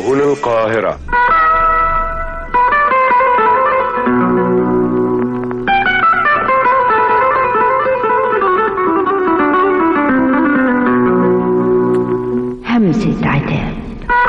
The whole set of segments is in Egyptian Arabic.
سبل القاهرة همسة عتاب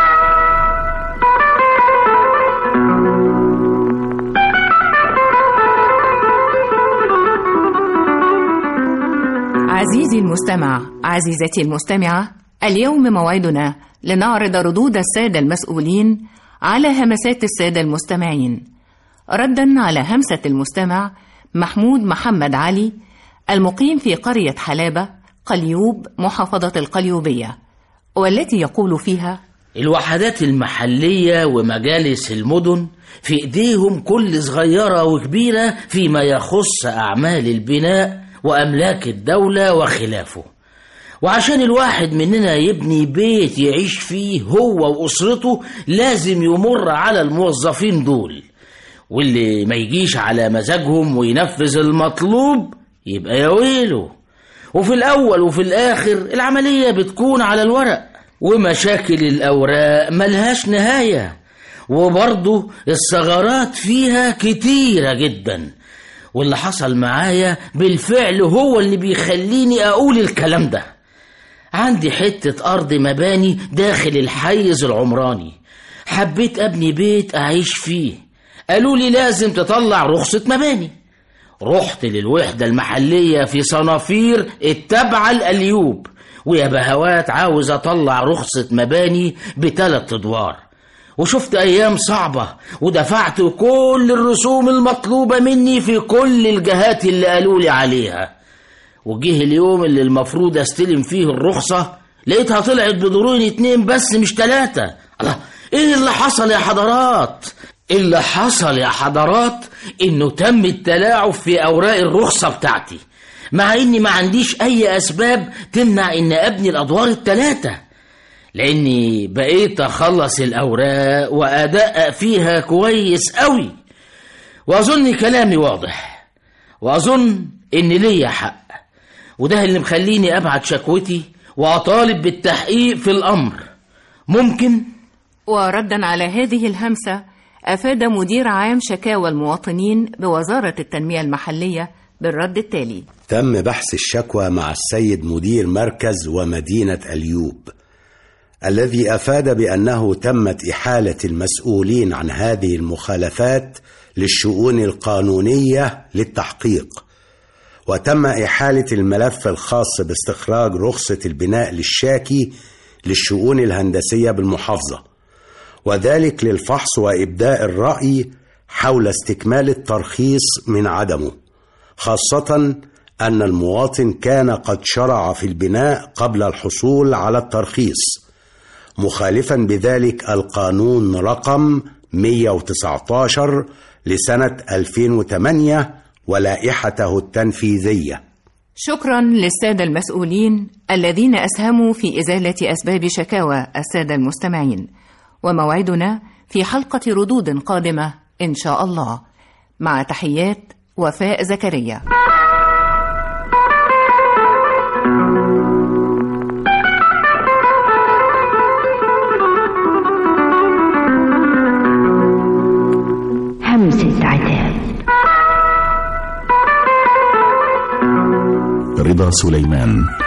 عزيزي المستمع عزيزتي المستمعة اليوم موعدنا لنعرض ردود السادة المسؤولين على همسات السادة المستمعين ردا على همسة المستمع محمود محمد علي المقيم في قرية حلابة قليوب محافظة القليوبية والتي يقول فيها الوحدات المحلية ومجالس المدن في ايديهم كل صغيرة وكبيرة فيما يخص أعمال البناء وأملاك الدولة وخلافه وعشان الواحد مننا يبني بيت يعيش فيه هو وأسرته لازم يمر على الموظفين دول واللي ما يجيش على مزاجهم وينفذ المطلوب يبقى يا ويله وفي الأول وفي الآخر العملية بتكون على الورق ومشاكل الأوراق ملهاش نهاية وبرضه الثغرات فيها كتيرة جدا واللي حصل معايا بالفعل هو اللي بيخليني أقول الكلام ده عندي حتة أرض مباني داخل الحيز العمراني حبيت أبني بيت أعيش فيه قالوا لي لازم تطلع رخصة مباني رحت للوحدة المحلية في صنافير التابعة الأليوب ويا بهوات عاوز أطلع رخصة مباني بتلات أدوار وشفت أيام صعبة ودفعت كل الرسوم المطلوبة مني في كل الجهات اللي قالوا لي عليها وجه اليوم اللي المفروض استلم فيه الرخصة لقيتها طلعت بدورين اتنين بس مش تلاتة الله ايه اللي حصل يا حضرات اللي حصل يا حضرات انه تم التلاعب في اوراق الرخصة بتاعتي مع اني ما عنديش اي اسباب تمنع ان ابني الادوار التلاتة لاني بقيت اخلص الاوراق وادقق فيها كويس قوي واظن كلامي واضح واظن ان ليا حق وده اللي مخليني ابعت شكوتي واطالب بالتحقيق في الامر ممكن وردا على هذه الهمسة أفاد مدير عام شكاوى المواطنين بوزارة التنمية المحلية بالرد التالي تم بحث الشكوى مع السيد مدير مركز ومدينة أليوب الذي أفاد بأنه تمت إحالة المسؤولين عن هذه المخالفات للشؤون القانونية للتحقيق وتم إحالة الملف الخاص باستخراج رخصة البناء للشاكي للشؤون الهندسية بالمحافظة وذلك للفحص وإبداء الرأي حول استكمال الترخيص من عدمه خاصة أن المواطن كان قد شرع في البناء قبل الحصول على الترخيص مخالفا بذلك القانون رقم 119 لسنة 2008 ولائحته التنفيذية شكرا للسادة المسؤولين الذين أسهموا في إزالة أسباب شكاوى السادة المستمعين وموعدنا في حلقة ردود قادمة إن شاء الله مع تحيات وفاء زكريا همسة عتاب رضا سليمان